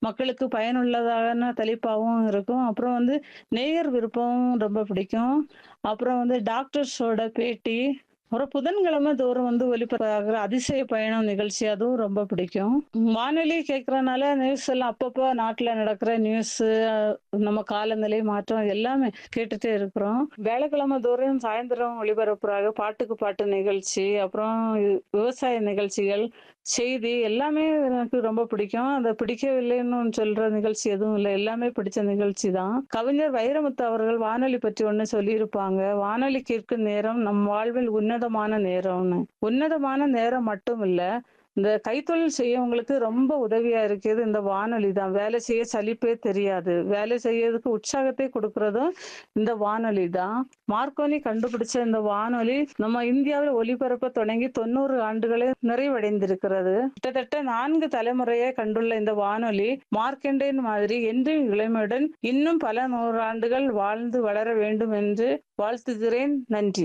மக்களுக்கு பயனுள்ளதான தலைப்பாவும் இருக்கும். அப்புறம் வந்து நேயர் விருப்பம் ரொம்ப பிடிக்கும். அப்புறம் வந்து டாக்டர்ஸோட பேட்டி, அப்புறம் புதன்கிழமை தோறும் வந்து ஒலிபரப்பாகிற அதிசய பயணம் நிகழ்ச்சி அதுவும் ரொம்ப பிடிக்கும். வானொலி கேட்கறனால நியூஸ் எல்லாம் அப்பப்போ நாட்டுல நடக்கிற நியூஸு, நம்ம காலநிலை மாற்றம் எல்லாமே கேட்டுட்டே இருக்கிறோம். வியாழக்கிழமை தோறும் சாயந்தரம் ஒளிபரப்புறாங்க பாட்டுக்கு பாட்டு நிகழ்ச்சி, அப்புறம் விவசாய நிகழ்ச்சிகள், செய்தி எல்லாமே எனக்கு ரொம்ப பிடிக்கும். அத பிடிக்கவில்லைன்னு சொல்ற நிகழ்ச்சி எதுவும் இல்ல. எல்லாமே பிடிச்ச நிகழ்ச்சி தான். கவிஞர் வைரமுத்து அவர்கள் வானொலி பற்றி ஒண்ணு சொல்லியிருப்பாங்க. வானொலி கேட்கும் நேரம் நம் வாழ்வில் உன்னதமான நேரம்னு. உன்னதமான நேரம் மட்டும் இல்ல, இந்த கைத்தொழில் செய்யவங்களுக்கு ரொம்ப உதவியா இருக்கிறது இந்த வானொலி தான். வேலை செய்ய சலிப்பே தெரியாது. வேலை செய்யறதுக்கு உற்சாகத்தை கொடுக்கிறதும் இந்த வானொலி தான். மார்க்கோனி கண்டுபிடிச்ச இந்த வானொலி நம்ம இந்தியாவில் ஒலிபரப்ப தொடங்கி 90 ஆண்டுகளே நிறைவடைந்திருக்கிறது. கிட்டத்தட்ட 4 தலைமுறையை கண்டுள்ள இந்த வானொலி, மார்க்கண்டேயன் மாதிரி என்றும் இளமையுடன் இன்னும் பல நூறாண்டுகள் வாழ்ந்து வளர வேண்டும் என்று வாழ்த்துகிறேன். நன்றி.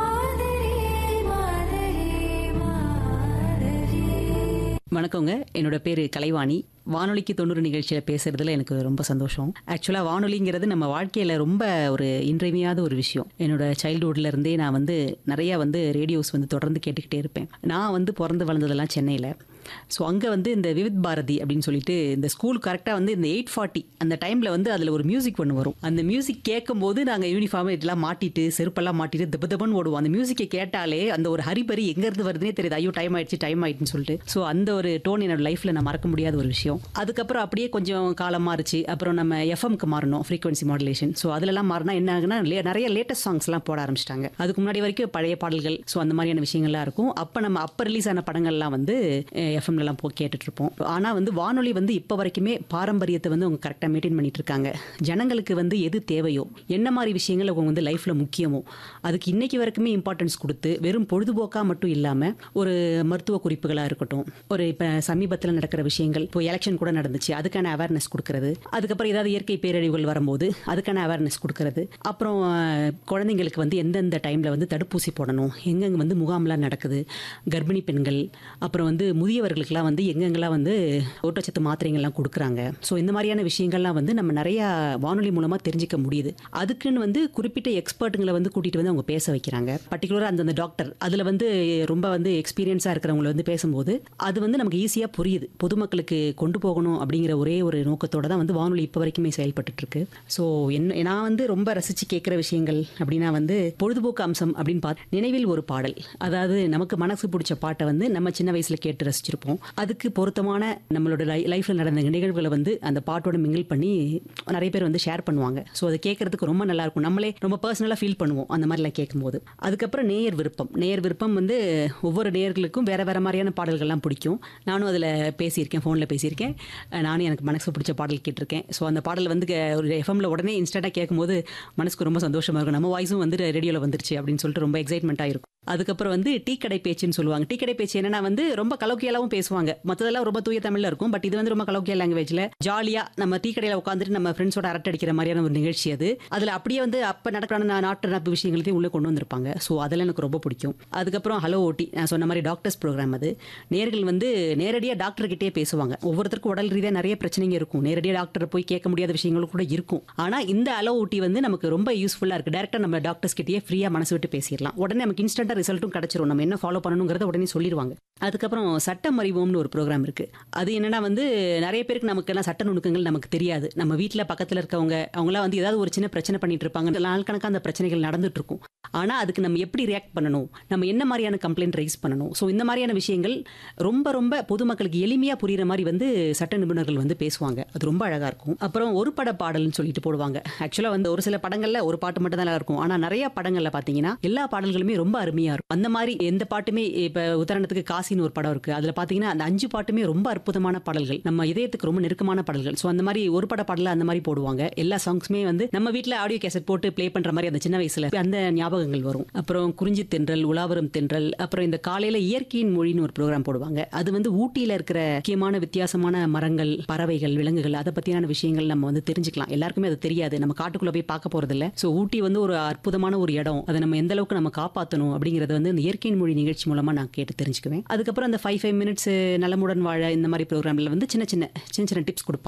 வணக்கங்க. என்னோட பேரு கலைவாணி. வானொலிக்கு 90 நிகழ்ச்சியில பேசுறதுல எனக்கு ரொம்ப சந்தோஷம். ஆக்சுவலா வானொலிங்கிறது நம்ம வாழ்க்கையில ரொம்ப ஒரு இன்றியமையாத ஒரு விஷயம். என்னோட சைல்ட்ஹுட்ல இருந்தே நான் வந்து நிறைய வந்து ரேடியோஸ் வந்து தொடர்ந்து கேட்டுக்கிட்டே இருப்பேன். நான் வந்து பொறந்து வளர்ந்ததெல்லாம் சென்னையில. ஸோ அங்க வந்து இந்த விவித் பாரதி அப்படின்னு சொல்லிட்டு இந்த ஸ்கூல் கரெக்ட்டா வந்து இந்த 8:40 அந்த டைம்ல வந்து அதுல ஒரு மியூசிக் ஒண்ணு வரும். அந்த மியூசிக் கேட்கும்போது நாங்க யூனிஃபார்ம் இதெல்லாம் மாட்டிட்டு, செருப்பெல்லாம் மாட்டிட்டு தப தபன்னு ஓடுவோம். அந்த மியூசிக்க கேட்டாலே அந்த ஒரு ஹரிபரி எங்க இருந்து வருதுன்னே தெரியாது. ஐயோ டைம் ஆயிடுச்சு, டைம் ஆயிடுச்சுன்னு சொல்லிட்டு. ஸோ அந்த ஒரு டோன் என்னோட லைஃப்ல நான் மறக்க முடியாத ஒரு விஷயம். அதுக்கப்புறம் அப்படியே கொஞ்சம் காலம் மாறுச்சு. அப்புறம் நம்ம எஃப்எம்க்கு மாறணும். Frequency modulation. ஸோ அதுலலாம் மாறினா என்ன ஆகுனா லே நிறைய லேட்டஸ்ட் சாங்ஸ்லாம் போட ஆரம்பிச்சுட்டாங்க. அதுக்கு முன்னாடி வரைக்கும் பழைய பாடல்கள் ஸோ அந்த மாதிரியான விஷயங்கள்லாம் இருக்கும். அப்ப நம்ம அப்ப ரிலீஸ் ஆன படங்கள்லாம் வந்து எஃப்எம்லலாம் போ கேட்டுட்டு இருப்போம். ஆனா வந்து வானொலி வந்து இப்ப வரைக்குமே பாரம்பரியத்தை வந்து அவங்க கரெக்ட்டா மெயின்டெயின் பண்ணிட்டு இருக்காங்க. ஜனங்களுக்கு வந்து எது தேவையோ, என்ன மாதிரி விஷயங்கள் அவங்க வந்து லைஃப்ல முக்கியமோ, அதுக்கு இன்னைக்கு வரைக்குமே இம்பார்ட்டன்ஸ் குடுத்து, வெறும் பொழுதுபோக்கா மட்டும் இல்லாம, ஒரு மருத்துவ குறிப்புகளா இருக்கட்டும், ஒரு இப்ப சமீபத்துல நடக்கிற விஷயங்கள், இப்போ எலெக்ஷன் கூட நடந்துச்சு. அதுக்கான அவேர்னஸ் குடுக்கறது. அதுக்கப்புறம் ஏதாவது இயற்கை பேரழிவுகள் வரும்போது, அதுக்கான அவேர்னஸ் குடுக்கறது. அப்புறம் குழந்தைங்களுக்கு வந்து எந்தெந்த டைம்ல வந்து தடுப்பூசி போடணும், எங்கெங்க வந்து முகாம்லாம் நடக்குது, கர்ப்பிணி பெண்கள், அப்புறம் வந்து முதியவர்களுக்கெல்லாம் வந்து எங்கெங்கெல்லாம் வந்து ஊட்டச்சத்து மாத்திரைகள்லாம் குடுக்குறாங்க. ஸோ இந்த மாதிரியான விஷயங்கள்லாம் வந்து நம்ம நிறைய வானொலி மூலமா தெரிஞ்சுக்க முடியுது. அதுக்குன்னு வந்து குறிப்பிட்ட எக்ஸ்பர்ட்டுங்கள வந்து கூட்டிட்டு வந்து அவங்க பேச வைக்கிறாங்க. பர்ட்டிகுலரா அந்தந்த டாக்டர் அதுல வந்து ரொம்ப வந்து எக்ஸ்பீரியன்ஸா இருக்கிறவங்கள வந்து பேசும்போது, அது வந்து நமக்கு ஈஸியா புரியுது. பொதுமக்களுக்கு கொண்டு போகணும் அப்படிங்கிற ஒரே ஒரு நோக்கத்தோட தான் வந்து வானொலி இப்ப வரைக்குமே செயல்பட்டுட்டு இருக்கு. ஸோ என்ன நான் வந்து ரொம்ப ரசிச்சு கேட்கிற விஷயங்கள் அப்படின்னா வந்து பொழுதுபோக்கு அம்சம் அப்படின்னு பார்த்து நினைவில் ஒரு பாடல். அதாவது நமக்கு மனசு பிடிச்ச பாட்ட வந்து நம்ம சின்ன வயசுல கேட்டு ரசிச்சிருப்போம். அதுக்கு பொருத்தமான நம்மளோட லை லைஃப்ல நடந்த நிகழ்வுகள வந்து அந்த பாட்டோட மிங்கிள் பண்ணி நிறைய பேர் வந்து ஷேர் பண்ணுவாங்க. ஸோ அத கேட்கறதுக்கு ரொம்ப நல்லா இருக்கும். நம்மளே ரொம்ப பர்சனலா ஃபீல் பண்ணுவோம். அந்த மாதிரிலாம் கேட்கும்போது. அதுக்கப்புறம் நேயர் விருப்பம். நேயர் விருப்பம் வந்து ஒவ்வொரு நேயர்களுக்கும் வேற வேற மாதிரியான பாடல்கள்லாம் பிடிக்கும். நானும் அதுல பேசியிருக்கேன். ஃபோன்ல பேசியிருக்கேன். நானும் எனக்கு மனசுக்கு பிடிச்ச பாடல் கேட்டிருக்கேன். ஸோ அந்த பாடல் வந்து ஒரு எஃப்எம்ல உடனே இன்ஸ்டன்ட்டா கேட்கும்போது மனசுக்கு ரொம்ப சந்தோஷமா இருக்கும். நம்ம வாய்ஸும் வந்து ரேடியோல வந்துருச்சு அப்படின்னு சொல்லிட்டு ரொம்ப எக்ஸைட்மெண்ட்டா இருக்கும். அதுக்கப்புறம் வந்து டீ கடை பேச்சுன்னு சொல்லுவாங்க. டீ கடை பேச்சு என்னன்னா வந்து ரொம்ப கலோக்கியலாவும் பேசுவாங்க. மத்ததெல்லாம் ரொம்ப தூய தமிழ்ல இருக்கும். பட் இது வந்து ரொம்ப கலோக்கியல் லாங்குவேஜ்ல ஜாலியா நம்ம டீ கடையில உட்காந்துட்டு நம்ம ஃப்ரெண்ட்ஸோட அரட்டை அடிக்கிற மாதிரியான ஒரு நிகழ்ச்சி அது. அதுல அப்படியே வந்து அப்ப நடக்கிற நாட்டு நடப்பு விஷயங்களையும் உள்ள கொண்டு வந்திருப்பாங்க. ஸோ அதெல்லாம் எனக்கு ரொம்ப பிடிக்கும். அதுக்கப்புறம் ஹலோ ஓடி நான் சொன்ன மாதிரி டாக்டர்ஸ் ப்ரோக்ராம் அது. நேயர்கள் வந்து நேரடியா டாக்டர் கிட்டயே பேசுவாங்க. ஒவ்வொருத்தருக்கும் உடல் ரீதியா நிறைய பிரச்சனைங்க இருக்கும். நேரடியா டாக்டர் போய் கேட்க முடியாத விஷயங்களும் கூட இருக்கும். ஆனா இந்த ஹலோ ஓடி வந்து நமக்கு ரொம்ப யூஸ்ஃபுல்லா இருக்கு. டைரக்டா நம்ம டாக்டர்ஸ் கிட்டயே ஃப்ரீயா மனசு விட்டு பேசிடலாம். உடனே நமக்கு இன்ஸ்டன்ட்டா ரிசல்ட்டும் கிடைச்சிரும். நம்ம என்ன ஃபாலோ பண்ணணுங்கிறத உடனே சொல்லிடுவாங்க. அதுக்கப்புறம் சட்டம் அறிவோம்னு ஒரு ப்ரோக்ராம் இருக்கு. அது என்னன்னா வந்து நிறைய பேருக்கு நமக்கெல்லாம் சட்ட நுணுக்கங்கள் நமக்கு தெரியாது. நம்ம வீட்ல பக்கத்துல இருக்கவங்க அவங்கலாம் வந்து ஏதாவது ஒரு சின்ன பிரச்சனை பண்ணிட்டு இருப்பாங்க. நாள் கணக்கா அந்த பிரச்சனைகள் நடந்துட்டு இருக்கும். ஆனா அதுக்கு நம்ம எப்படி ரியாக்ட் பண்ணணும்? நம்ம என்ன மாதிரியான கம்ப்ளைண்ட் ரைஸ் பண்ணணும்? ஸோ இந்த மாதிரியான விஷயங்கள் ரொம்ப ரொம்ப பொதுமக்களுக்கு எளிமையா புரியுற மாதிரி வந்து சட்ட நிபுணர்கள் வந்து பேசுவாங்க. அது ரொம்ப அழகா இருக்கும். அப்புறம் ஒரு பட பாடல்னு சொல்லிட்டு போடுவாங்க. ஆக்சுவலா வந்து ஒரு சில படங்கள்ல ஒரு பாட்டு மட்டும் தான் நல்லா இருக்கும். ஆனா நிறைய படங்கள்ல பாத்தீங்கன்னா எல்லா பாடல்களுமே ரொம்ப அருமையா இருக்கும். அந்த மாதிரி எந்த பாட்டுமே இப்ப உதாரணத்துக்கு காசின்னு ஒரு படம் இருக்கு. அதுல பாத்தீங்கன்னா அந்த 5 பாட்டுமே ரொம்ப அற்புதமான பாடல்கள். நம்ம இதயத்துக்கு ரொம்ப நெருக்கமான பாடல்கள். ஸோ அந்த மாதிரி ஒரு பட பாடல அந்த மாதிரி போடுவாங்க. எல்லா சாங்ஸுமே வந்து நம்ம வீட்ல ஆடியோ கேசட் போட்டு ப்ளே பண்ற மாதிரி அந்த சின்ன வயசுல அந்த ஞாபகங்கள் வரும். அப்புறம் குறிஞ்சி தென்றல், உலாவரும் தென்றல், அப்புறம் இந்த காலையில இயற்கையின் மொழின்னு ஒரு ப்ரோக்ராம் போடுவாங்க. அது வந்து ஊட்டியில இருக்கிற முக்கியமான வித்தியாசமான மரங்கள், பறவைகள், விலங்குகள் அத பத்தியான விஷயங்கள் நம்ம வந்து தெரிஞ்சுக்கலாம். எல்லாருக்குமே அது தெரியாது. நம்ம காட்டுக்குள்ள போய் பார்க்க போறதில்ல. ஸோ ஊட்டி வந்து ஒரு அற்புதமான ஒரு இடம். அதை நம்ம எந்த அளவுக்கு நம்ம காப்பாத்தணும் அப்படிங்கறத வந்து இந்த இயற்கையின் மொழி நிகழ்ச்சி மூலமா நான் கேட்டு தெரிஞ்சுக்குவேன். அதுக்கப்புறம் அந்த 5 5 மினிட்ஸ் நலமுடன் வாழ இந்த மாதிரி ப்ரோக்ராம்ல வந்து சின்ன சின்ன சின்ன சின்ன டிப்ஸ் குடுப்பாங்க.